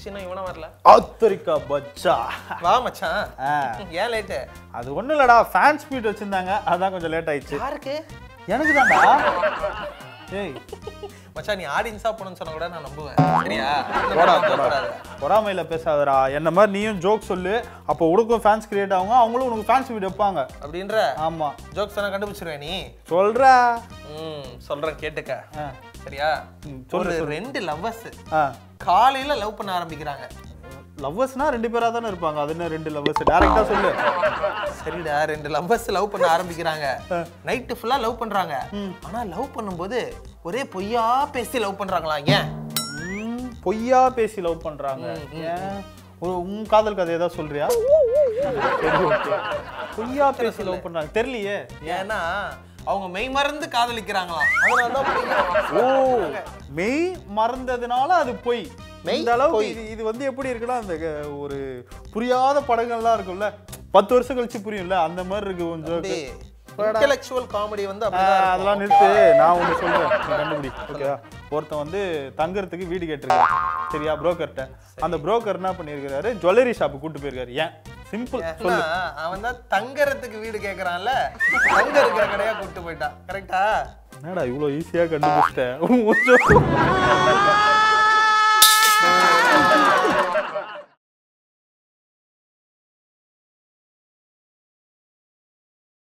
ஆயிடுச்சு இன்னும் இவனும் வரல ஆத்தரிக்கா பச்சா வா மச்சான் ஆ, ஏன் லேட்டு அது ஒண்ணும் இல்லடா ஃபேன் ஸ்பீட் வச்சிருந்தாங்க அதான் கொஞ்சம் லேட் ஆயிடுச்சு யாருக்கு எனக்கு தான்டா ஏய் மச்சான் நீ ஆடியன்ஸா போகணும்னு சொன்னா கூட நான் நம்புவேன் சரியா போடா இந்த மாதிரி போடா கூடாது. பொறாமையில பேசாதடா என்ன மாதிரி நீயும் ஜோக் சொல்லு அப்போ உனக்கும் ஃபேன்ஸ் கிரியேட் ஆகும் அவங்களும் உனக்கு ஃபேன்ஸ் வீடியோ வைப்பாங்க அப்படின்ற ஆமா ஜோக்ஸ் எல்லாம் கண்டுபிடிச்சிருவேன் நீ சொல்றா ம் சொல்றேன் கேட்டுக்க ஆ, சரியா ம், ஒரு ரெண்டு லவ்வர்ஸ் ஆ காலையில லவ் பண்ண ஆரம்பிக்கிறாங்க லவ்வர்ஸ்னா ரெண்டு பேரா தானே இருப்பாங்க அது என்ன ரெண்டு லவ்வர்ஸ் டைரக்டா சொல்லு சரிடா ரெண்டு லவ்வர்ஸ் லவ் பண்ண ஆரம்பிக்கிறாங்க நைட்டு ஃபுல்லா லவ் பண்றாங்க ஆனா லவ் பண்ணும்போது ஒரே பொய்யா பேசி லவ் பண்றாங்களா ஏன் ம், பொய்யா பேசி லவ் பண்றாங்க ஏன் ஒரு உன் காதல் கதை ஏதாவது சொல்றியா சரி ஓகே பொய்யா பேசி லவ் பண்றாங்க தெரியலையே ஏன்னா அவங்க மெய் மறந்து காதலிக்கிறாங்களாம் அதனால தான் பொய்யா ஓ மெய் மறந்ததுனால அது பொய் மெய் இந்த அளவுக்கு பொய். இது இது வந்து எப்படி இருக்குன்னா அந்த க- ஒரு புரியாத படங்கள்லாம் இருக்கும்ல பத்து வருஷம் கழிச்சு புரியும்ல அந்த மாதிரி இருக்கு கொஞ்சம் இன்டெலெக்சுவல் காமெடி வந்து ஆ, அப்படிதான் இருக்கும். அதெல்லாம் நிறுத்து நான் ஒன்று சொல்றேன் நீ கண்டுபிடி ஓகேவா ஒருத்தன் வந்து தங்குறதுக்கு வீடு கேட்டிருக்காரு சரியா புரோக்கர்கிட்ட அந்த புரோக்கர் என்ன பண்ணியிருக்காரு ஜுவல்லரி ஷாப்பு கூட்டு போயிருக்காரு ஏன் சிம்பிள் சொல்லு ஏன்னா, அவன் தான் தங்கறதுக்கு வீடு கேக்குறான்ல தங்க இருக்கிற கடையா கூட்டு போயிட்டான் கரெக்டா என்னடா இவ்வளோ ஈஸியாக கண்டுபிடிச்சிட்டேன்